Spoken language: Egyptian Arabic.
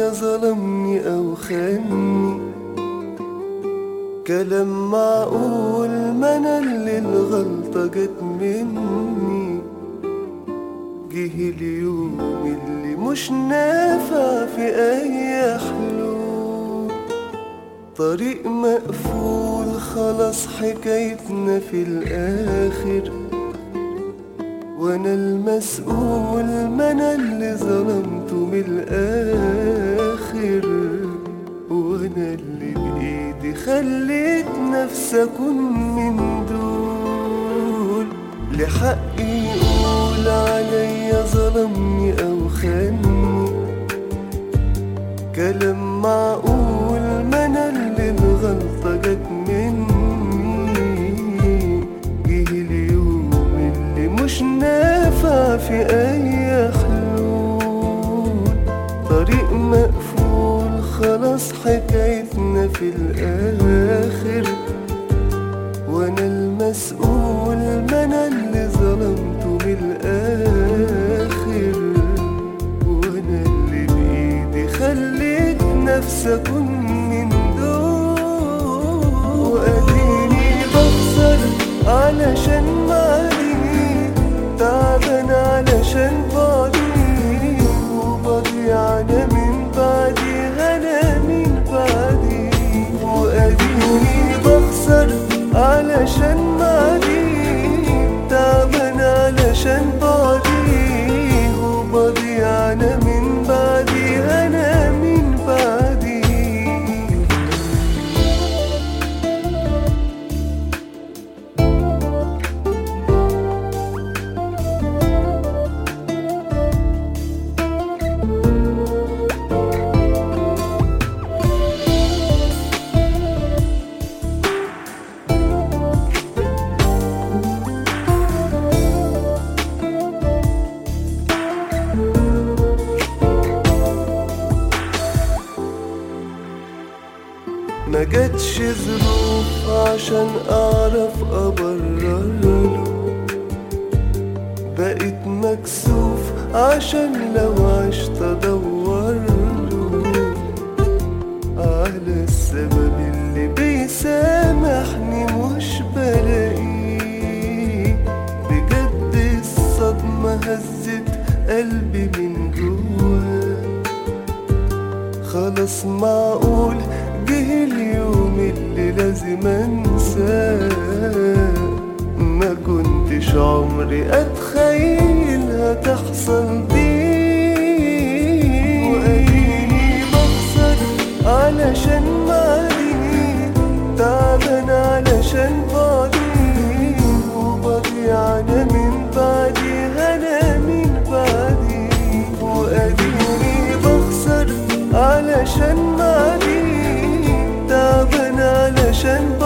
عليا ظلمني أو خاني كلام معقول ما أنا اللي الغلطة جت مني جه اليوم اللي مش نافع في أي حلول طريق مقفول خلاص حكايتنا في الآخر وانا المسؤول ما انا اللي ظلمته من الاخر وانا اللي بايدي خليت نفسي اكون من دول لحقي يقول عليا ظلمني او خاني كلام معقول ما انا اللي الغلطة جت مني جه اليوم اللي مش نافع في اي حلول طريق مقفول خلاص حكايتنا في الاخر وانا المسؤول ما انا اللي ظلمته من الاخر وانا اللي بايدي خليت نفسي اكون من دول واديني بخسر علشان معدي تعبان علشان بعدي وبضيع انا من بعدي انا من بعدي واديني بخسر علشان معدي تعبان علشان بعدي وبضيع انا من بعدي انا من بعدي ما جاتش ظروف عشان اعرف ابرر له بقيت مكسوف عشان لو عشت ادور له على السبب اللي بيسامحني مش بلاقيه بجد الصدمة هزت قلبي من جواه خلاص معقول جه اليوم اللي لازم انساه ما كنتش عمري اتخيل هتحصل دي واديني بخسر علشان معدي تعبان علشان بعدي وبضيع انا من بعدي انا من بعدي واديني بخسر علشان معدي تعبان علشان